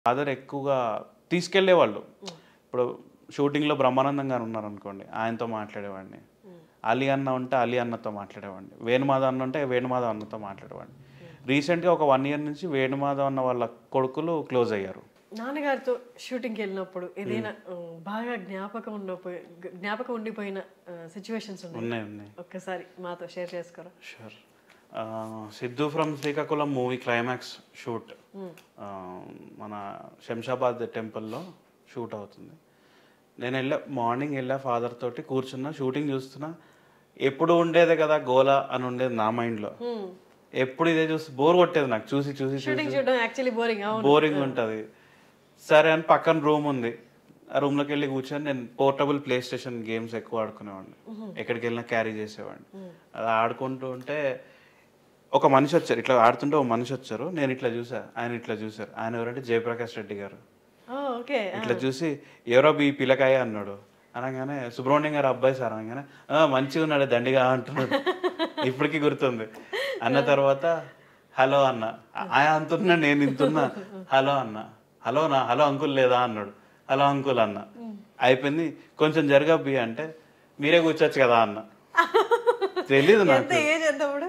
Father ఎక్కువగా తీసుకెళ్లేవాళ్ళు ఇప్పుడు షూటింగ్లో బ్రహ్మానందం గారు ఉన్నారు అనుకోండి ఆయనతో మాట్లాడేవాడిని అలీ అన్న ఉంటే అలీ అన్నతో మాట్లాడేవాడిని వేణుమాధవ్ అన్న ఉంటే వేణుమాధవ్ అన్నతో మాట్లాడేవాడిని రీసెంట్గా ఒక వన్ ఇయర్ నుంచి వేణుమాధవ్ అన్న వాళ్ళ కొడుకులు క్లోజ్ అయ్యారు నాన్నగారితో షూటింగ్కి వెళ్ళినప్పుడు ఏదైనా ఉమ్, బాగా జ్ఞాపకం ఉండిపోయి జ్ఞాపకం ఉండిపోయిన సిచ్యువేషన్స్ ఉన్నాయి ఉన్నాయి ఉన్నాయి ఒక్కసారి మాతో షేర్ చేసుకోరా sure Siddhu from Srikakulam movie climax shoot మన శంషాబాద్ టెంపుల్లో షూట్ అవుతుంది నేను వెళ్ళా మార్నింగ్ వెళ్ళా ఫాదర్ తోటి కూర్చున్నా షూటింగ్ చూస్తున్నా ఎప్పుడు ఉండేదే కదా గోలా అని ఉండేది నా మైండ్లో ఎప్పుడు ఇదే చూసి బోర్ కొట్టేది నాకు చూసి చూసి చూసి షూటింగ్ చూడడం యాక్చువల్లీ బోరింగ్ అవును బోరింగ్ ఉంటుంది సరే అని పక్కన రూమ్ ఉంది ఆ రూమ్లోకి వెళ్ళి కూర్చొని నేను పోర్టబుల్ ప్లే స్టేషన్ గేమ్స్ ఎక్కువ ఆడుకునేవాడిని ఎక్కడికి వెళ్ళినా క్యారీ చేసేవాడిని అది ఆడుకుంటూ ఉంటే ఒక మనిషి వచ్చారు ఇట్లా ఆడుతుంటే ఒక మనిషి వచ్చారు నేను ఇట్లా చూసా ఆయన ఇట్లా చూసారు ఆయన ఎవరంటే జయప్రకాష్ రెడ్డి గారు ఓకే ఇట్లా చూసి ఎవరో ఈ పిల్లకాయ అన్నాడు అనగానే సుబ్రహ్మణ్యం గారు అబ్బాయి సార్ అనగానే "ఆ, మంచిగా ఉన్నాడు దండిగా అంటున్నాడు ఇప్పటికీ గుర్తుంది అన్న తర్వాత హలో అన్న ఆయన అంటున్నా నేను ఇంతున్నా హలో అన్న హలో నా హలో అంకుల్ లేదా అన్నాడు హలో అంకుల్ అన్న అయిపోయింది కొంచెం జరగబ్బి అంటే మీరే కూర్చోచ్చు కదా అన్న తెలీదు ఎంత నాకు ఏజ్ ఎంత అప్పుడు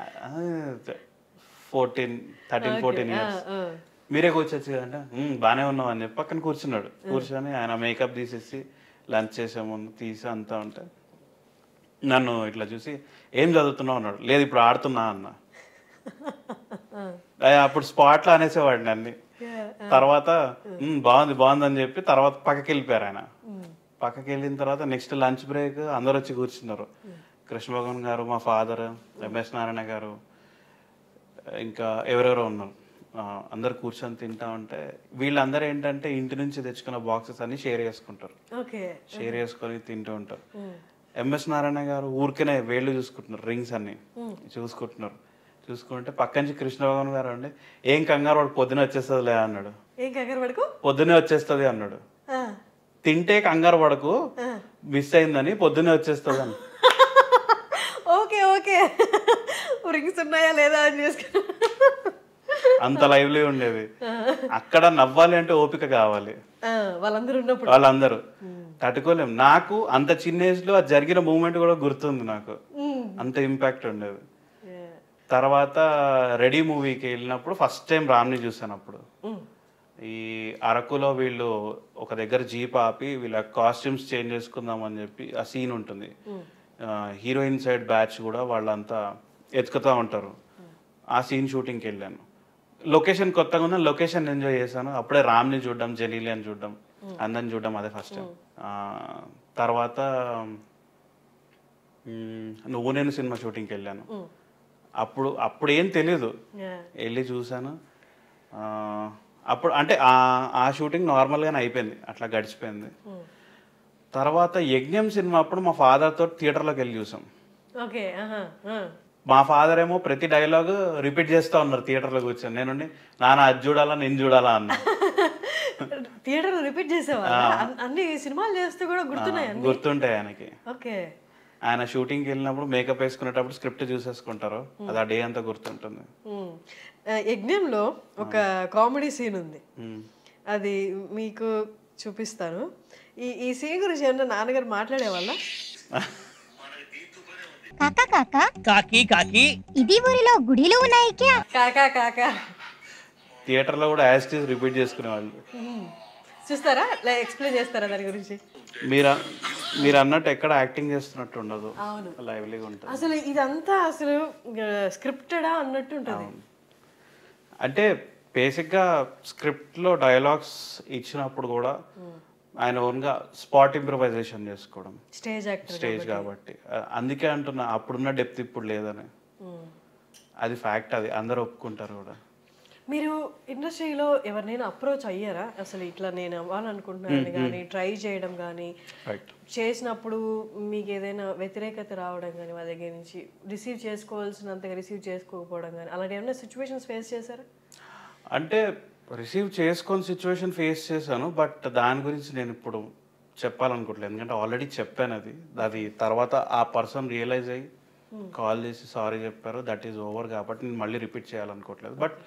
ఫోర్టీన్ థర్టీన్ ఫోర్టీన్ ఇయర్స్ మీరే కూర్చోచ్చు కదంటే "ఉమ్, బానే ఉన్నావు అని చెప్పి పక్కన కూర్చున్నాడు కూర్చొని ఆయన మేకప్ తీసేసి లంచ్ చేసే ముందు తీసి అంతా ఉంటే నన్ను ఇట్లా చూసి ఏం చదువుతున్నావు అన్నాడు లేదు ఇప్పుడు ఆడుతున్నా అన్న అయ్య, అప్పుడు స్పాట్లో అనేసేవాడిని అన్ని తర్వాత "ఉమ్, బాగుంది బాగుంది అని చెప్పి తర్వాత పక్కకి వెళ్ళిపోయారు ఆయన పక్కకి వెళ్ళిన తర్వాత నెక్స్ట్ లంచ్ బ్రేక్ అందరు వచ్చి కూర్చున్నారు కృష్ణ భగవాన్ గారు మా ఫాదర్ ఎంఎస్ నారాయణ గారు ఇంకా ఎవరెవరో ఉన్నారు ఆ, అందరు కూర్చొని తింటా ఉంటే వీళ్ళందరూ ఏంటంటే ఇంటి నుంచి తెచ్చుకున్న బాక్సెస్ అన్ని షేర్ చేసుకుంటారు ఓకే షేర్ చేసుకొని తింటూ ఉంటారు ఎంఎస్ నారాయణ గారు ఊరికేనే వేళ్ళు చూసుకుంటున్నారు రింగ్స్ అన్ని చూసుకుంటున్నారు చూసుకుంటే పక్క నుంచి కృష్ణ భగవాన్ గారు అండి ఏం కంగారు వాడు పొద్దున వచ్చేస్తుందిలే అన్నాడు ఏం కంగారు పడుకో పొద్దునే వచ్చేస్తుంది అన్నాడు తింటే కంగారు పడకు మిస్ అయిందని పొద్దునే వచ్చేస్తుంది అని ఓకే ఓకే రింగ్స్ ఉన్నాయా లేదా అని చేసుకున్నా అంత లైవ్లీ ఉండేది అక్కడ నవ్వాలి అంటే ఓపిక కావాలి వాళ్ళందరూ ఉన్నప్పుడు వాళ్ళందరూ తట్టుకోలేం నాకు అంత చిన్న ఏజ్ లో అది జరిగిన మూమెంట్ కూడా గుర్తుంది నాకు అంత ఇంపాక్ట్ ఉండేది Yeah. తర్వాత రెడీ మూవీకి వెళ్ళినప్పుడు ఫస్ట్ టైం రామ్ని చూసాను అప్పుడు Mm. ఈ అరకులో వీళ్ళు ఒక దగ్గర జీప్ ఆపి వీళ్ళ కాస్ట్యూమ్స్ చేంజ్ చేసుకుందాం అని చెప్పి ఆ సీన్ ఉంటుంది హీరోయిన్ సైడ్ బ్యాచ్ కూడా వాళ్ళంతా ఎత్తుకుతూ ఉంటారు ఆ సీన్ షూటింగ్కి వెళ్ళాను లొకేషన్ కొత్తగా ఉన్న లొకేషన్ ఎంజాయ్ చేశాను అప్పుడే రామ్ని చూడడం జలీలి అని చూడడం అందరిని చూడడం అదే ఫస్ట్ టైం తర్వాత మ్, నువ్వు నేను సినిమా షూటింగ్కి వెళ్ళాను అప్పుడు అప్పుడు ఏం తెలియదు Yeah. వెళ్ళి చూశాను ఆ, అప్పుడు అంటే ఆ ఆ షూటింగ్ నార్మల్గానే అయిపోయింది అట్లా గడిచిపోయింది తర్వాత యజ్ఞం సినిమా అప్పుడు మా ఫాదర్ తోటి థియేటర్లోకి వెళ్ళి చూసాం ఓకే ఆహా, ఆ. మా ఫాదర్ ఏమో ప్రతి డైలాగ్ రిపీట్ చేస్తా ఉన్నారు థియేటర్లో కూర్చొని నేను నాన్న అది చూడాలా నేను చూడాలా అన్న థియేటర్ రిపీట్ చేసేవా అన్- అన్ని సినిమాలు చేస్తే కూడా గుర్తున్నాయి అన్ని గుర్తుంటాయి ఆయనకి ఓకే ఆయన షూటింగ్కి వెళ్ళినప్పుడు మేకప్ వేసుకునేటప్పుడు స్క్రిప్ట్ చూసేసుకుంటారు అది ఆ డే అంతా గుర్తుంటుంది ఉమ్. ఆ, యజ్ఞంలో ఒక కామెడీ సీన్ ఉంది మ్. అది మీకు చూపిస్తాను ఈ ఈ సీన్ గురించి ఏమన్నా నాన్నగారు మాట్లాడేవాళ్ళ కాకా కాకా కాకి కాకి ఇది ఊరిలో గుడిలు ఉన్నాయి క్యా కాకా కాకా థియేటర్లో కూడా యాజ్ టీజ్ రిపీట్ చేసుకునేవాళ్ళు ఉమ్. చూస్తారా ఎక్స్ప్లెయిన్ చేస్తారా దాని గురించి మీరు మీరు అన్నట్టు ఎక్కడ యాక్టింగ్ చేస్తున్నట్టు ఉండదు అవును. లైవ్లీగా ఉంటుంది అసలు ఇదంతా అసలు స్క్రిప్టెడా అన్నట్టు ఉంటుంది అంటే బేసిక్గా స్క్రిప్ట్లో డైలాగ్స్ ఇచ్చినప్పుడు కూడా ఆయన ఓన్గా స్పాట్ ఇంప్రవైజేషన్ చేసుకోవడం స్టేజ్ యాక్టర్ స్టేజ్ కాబట్టి అ- అందుకే అంటున్నా అప్పుడున్న డెప్త్ ఇప్పుడు లేదని అది ఫ్యాక్ట్ అది అందరూ ఒప్పుకుంటారు కూడా మీరు ఇండస్ట్రీలో ఎవరినైనా అప్రోచ్ అయ్యారా అసలు ఇట్లా నేను అవ్వాలనుకుంటున్నాను కానీ ట్రై చేయడం కానీ రైట్ చేసినప్పుడు మీకు ఏదైనా వ్యతిరేకత రావడం కానీ వాళ్ళ దగ్గర నుంచి రిసీవ్ చేసుకోవాల్సినంతగా రిసీవ్ చేసుకోకపోవడం కానీ అలాంటి ఏమైనా సిచ్యువేషన్స్ ఫేస్ చేశారా అంటే రిసీవ్ చేసుకొని సిచ్యువేషన్ ఫేస్ చేశాను బట్ దాని గురించి నేను ఇప్పుడు చెప్పాలనుకోవట్లేదు ఎందుకంటే ఆల్రెడీ చెప్పాను అది అది తర్వాత ఆ పర్సన్ రియలైజ్ అయ్యి కాల్ చేసి సారీ చెప్పారు దట్ ఈజ్ ఓవర్ కాబట్టి నేను మళ్ళీ రిపీట్ చేయాలనుకోవట్లేదు బట్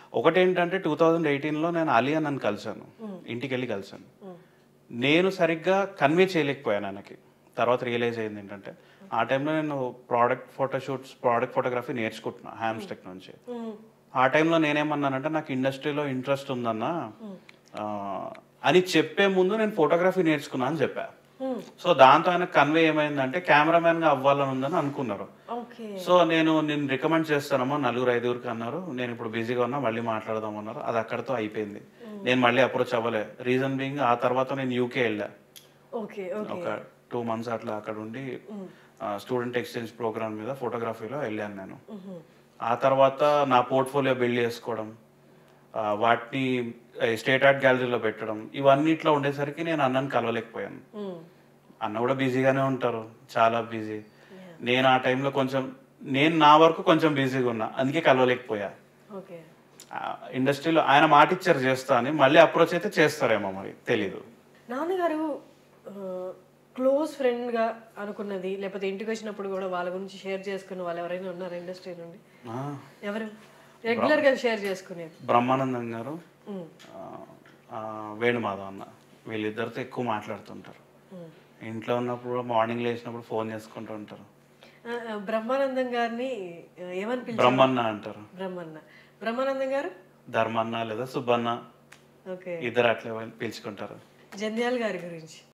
ఒకటి ఏంటంటే టూ థౌజండ్ ఎయిటీన్లో నేను అలీ అన్నని కలిశాను ఇంటికి వెళ్ళి కలిశాను నేను సరిగ్గా కన్వే చేయలేకపోయాను ఆయనకి తర్వాత రియలైజ్ అయింది ఏంటంటే ఆ టైంలో నేను ప్రోడక్ట్ ఫోటోషూట్స్ ప్రోడక్ట్ ఫోటోగ్రఫీ నేర్చుకుంటున్నా హ్యామ్స్టెక్ నుంచి ఆ టైంలో నేనేమన్నానంటే నాకు ఇండస్ట్రీలో ఇంట్రెస్ట్ ఉందన్న ఆ, అని చెప్పే ముందు నేను ఫోటోగ్రఫీ నేర్చుకున్నా అని చెప్పా సో దాంతో ఆయన కన్వే ఏమైందంటే కెమెరామెన్ గా అవ్వాలని ఉందని అనుకున్నారు ఓకే సో నేను నేను రికమెండ్ చేస్తానమ్మా నలుగురు ఐదుగురికి అన్నారు నేను ఇప్పుడు బిజీగా ఉన్నా మళ్ళీ మాట్లాడదాం అన్నారు అది అక్కడితో అయిపోయింది నేను మళ్ళీ అప్రోచ్ అవ్వలే రీజన్ బీయింగ్ ఆ తర్వాత నేను యూకే వెళ్ళా ఓకే ఓకే ఒక టూ మంత్స్ అట్లా అక్కడ ఉండి స్టూడెంట్ ఎక్స్చేంజ్ ప్రోగ్రామ్ మీద ఫోటోగ్రఫీలో వెళ్ళాను నేను ఆ తర్వాత నా పోర్ట్ఫోలియో బిల్డ్ చేసుకోవడం ఆ, వాటిని స్టేట్ ఆర్ట్ గ్యాలరీలో పెట్టడం ఇవన్నిట్లో ఉండేసరికి నేను అన్నని కలవలేకపోయాను అన్న కూడా బిజీగానే ఉంటారు చాలా బిజీ నేను ఆ టైంలో కొంచెం నేను నా వరకు కొంచెం బిజీగా ఉన్నా అందుకే కలవలేకపోయా ఓకే ఆ, ఇండస్ట్రీలో ఆయన మాట ఇచ్చారు చేస్తా అని మళ్ళీ అప్రోచ్ అయితే చేస్తారేమో మరి తెలీదు నాన్నగారు క్లోజ్ ఫ్రెండ్గా అనుకున్నది లేకపోతే ఇంటికి వచ్చినప్పుడు కూడా వాళ్ళ గురించి షేర్ చేసుకున్న వాళ్ళు ఎవరైనా ఉన్నారు ఇండస్ట్రీ నుండి ఆ, ఎవరు రెగ్యులర్గా షేర్ చేసుకునేది బ్రహ్మానందం గారు మ్మ్. ఆ, ఆ, వేణుమాధవ్ అన్న వీళ్ళిద్దరితో ఎక్కువ మాట్లాడుతుంటారు ఇంట్లో ఉన్నప్పుడు కూడా మార్నింగ్ లేచినప్పుడు ఫోన్ చేసుకుంటూ ఉంటారు ఆ, ఆ, బ్రహ్మానందం గారిని ఆ, ఏమని పిలిచారు బ్రహ్మన్న అంటారు బ్రహ్మన్న బ్రహ్మానందం గారు ధర్మన్న లేదా సుబ్బన్న ఓకే ఇద్దరు అట్లే పిలుచుకుంటారు జంధ్యాల గారి గురించి